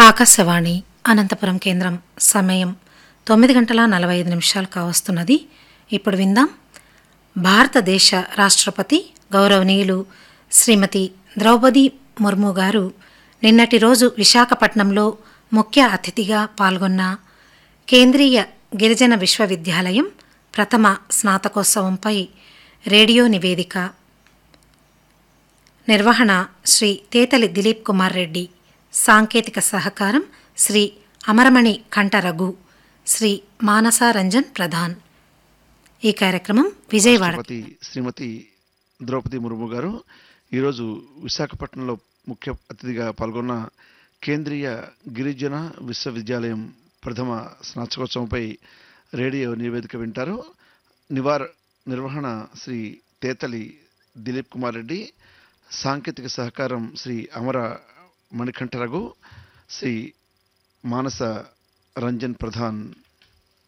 ఆకాశవాణి అనంతపురం కేంద్రం సమయం తొమ్మిది గంటల నలభై ఐదు నిమిషాలు కావస్తున్నది ఇప్పుడు విందాం భారతదేశ రాష్ట్రపతి గౌరవనీయులు శ్రీమతి ద్రౌపది ముర్ము గారు నిన్నటి రోజు విశాఖపట్నంలో ముఖ్య అతిథిగా పాల్గొన్న కేంద్రీయ గిరిజన విశ్వవిద్యాలయం ప్రథమ స్నాతకోత్సవంపై రేడియో నివేదిక నిర్వహణ శ్రీ తేతలి దిలీప్ కుమార్ రెడ్డి సాంకేతిక సహకారం శ్రీ అమరమణి కంఠరఘు శ్రీ మానసా రంజన్ ప్రధాన్ ఈ కార్యక్రమం విజయవాడ రాష్ట్రపతి శ్రీమతి ద్రౌపది ముర్ము గారు ఈరోజు విశాఖపట్నంలో ముఖ్య అతిథిగా పాల్గొన్న కేంద్రీయ గిరిజన విశ్వవిద్యాలయం ప్రథమ స్నాతకోత్సవంపై రేడియో నివేదిక వింటారు నివార్ నిర్వహణ శ్రీ తేతలి దిలీప్ కుమార్ రెడ్డి సాంకేతిక సహకారం శ్రీ అమర మణికంఠ రఘు శ్రీ మానస రంజన్ ప్రధాన్